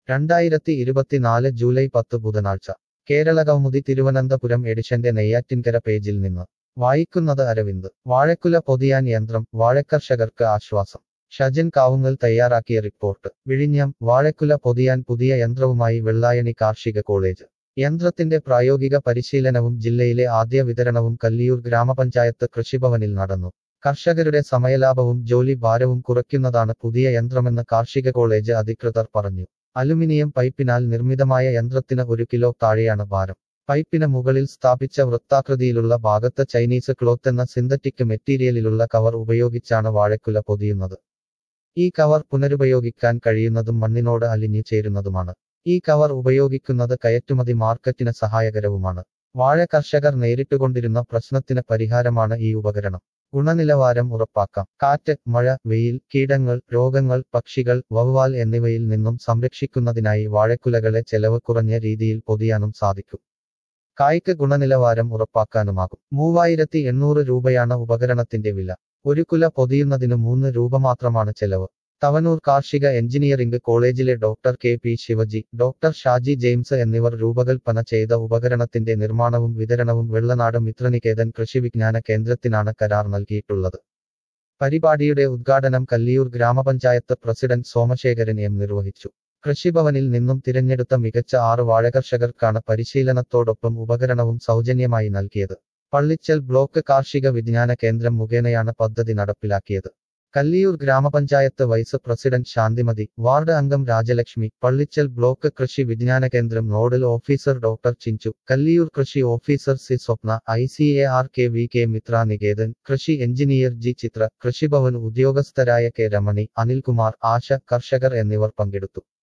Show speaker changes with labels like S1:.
S1: രണ്ടായിരത്തി ഇരുപത്തിനാല് ജൂലൈ പത്ത് ബുധനാഴ്ച കേരള കൗമുദി തിരുവനന്തപുരം എഡിഷന്റെ നെയ്യാറ്റിൻകര പേജിൽ നിന്ന് വായിക്കുന്നത് അരവിന്ദ് വാഴക്കുല പൊതിയാൻ യന്ത്രം വാഴക്കർഷകർക്ക് ആശ്വാസം ഷജൻ കാവുങ്ങൽ തയ്യാറാക്കിയ റിപ്പോർട്ട് വിഴിഞ്ഞം വാഴക്കുല പൊതിയാൻ പുതിയ യന്ത്രവുമായി വെള്ളായണി കാർഷിക കോളേജ് യന്ത്രത്തിന്റെ പ്രായോഗിക പരിശീലനവും ജില്ലയിലെ ആദ്യ വിതരണവും കല്ലിയൂർ ഗ്രാമപഞ്ചായത്ത് കൃഷിഭവനിൽ നടന്നു കർഷകരുടെ സമയലാഭവും ജോലി ഭാരവും കുറയ്ക്കുന്നതാണ് പുതിയ യന്ത്രമെന്ന് കാർഷിക കോളേജ് അധികൃതർ പറഞ്ഞു അലുമിനിയം പൈപ്പിനാൽ നിർമ്മിതമായ യന്ത്രത്തിന് ഒരു കിലോ താഴെയാണ് ഭാരം പൈപ്പിന് മുകളിൽ സ്ഥാപിച്ച വൃത്താകൃതിയിലുള്ള ഭാഗത്ത് ചൈനീസ് ക്ലോത്ത് എന്ന സിന്തറ്റിക് മെറ്റീരിയലിലുള്ള കവർ ഉപയോഗിച്ചാണ് വാഴക്കുല പൊതിയുന്നത് ഈ കവർ പുനരുപയോഗിക്കാൻ കഴിയുന്നതും മണ്ണിനോട് അലിഞ്ഞു ചേരുന്നതുമാണ് ഈ കവർ ഉപയോഗിക്കുന്നത് കയറ്റുമതി മാർക്കറ്റിന് സഹായകരവുമാണ് വാഴ കർഷകർ നേരിട്ടുകൊണ്ടിരുന്ന പ്രശ്നത്തിന് പരിഹാരമാണ് ഈ ഉപകരണം ഗുണനിലവാരം ഉറപ്പാക്കാം കാറ്റ് മഴ വെയിൽ കീടങ്ങൾ രോഗങ്ങൾ പക്ഷികൾ വവ്വാൽ എന്നിവയിൽ നിന്നും സംരക്ഷിക്കുന്നതിനായി വാഴക്കുലകളെ ചെലവ് കുറഞ്ഞ രീതിയിൽ പൊതിയാനും സാധിക്കും കായ്ക്ക് ഗുണനിലവാരം ഉറപ്പാക്കാനുമാകും മൂവായിരത്തി എണ്ണൂറ് രൂപയാണ് ഉപകരണത്തിന്റെ വില ഒരു കുല പൊതിയുന്നതിന് മൂന്ന് രൂപ മാത്രമാണ് ചെലവ് തവനൂർ കാർഷിക എഞ്ചിനീയറിംഗ് കോളേജിലെ doctor K P Shivaji doctor Shaji James എന്നിവർ രൂപകൽപ്പന ചെയ്ത ഉപകരണത്തിന്റെ നിർമ്മാണവും വിതരണവും വെള്ളനാട് മിത്രനികേതൻ കൃഷി വിജ്ഞാന കേന്ദ്രത്തിനാണ് കരാർ നൽകിയിട്ടുള്ളത് പരിപാടിയുടെ ഉദ്ഘാടനം കല്ലിയൂർ ഗ്രാമപഞ്ചായത്ത് പ്രസിഡന്റ് സോമശേഖരൻ എം നിർവഹിച്ചു കൃഷിഭവനിൽ നിന്നും തിരഞ്ഞെടുത്ത മികച്ച ആറ് വാഴകർഷകർക്കാണ് പരിശീലനത്തോടൊപ്പം ഉപകരണവും സൗജന്യമായി നൽകിയത് പള്ളിച്ചൽ ബ്ലോക്ക് കാർഷിക വിജ്ഞാന കേന്ദ്രം മുഖേനയാണ് പദ്ധതി നടപ്പിലാക്കിയത് കല്ലിയൂർ ഗ്രാമപഞ്ചായത്ത് വൈസ് പ്രസിഡന്റ് ശാന്തിമതി വാർഡ് അംഗം Rajalakshmi Pallichal block Krishi Vijnana Kendram nodal officer doctor Chinchu Kalliyoor കൃഷി officer C Swapna I C A R K V K Mithra Niketan കൃഷി എഞ്ചിനീയർ ജി ചിത്ര കൃഷിഭവൻ ഉദ്യോഗസ്ഥരായ കെ രമണി അനിൽകുമാർ ആശ കർഷകർ എന്നിവർ പങ്കെടുത്തു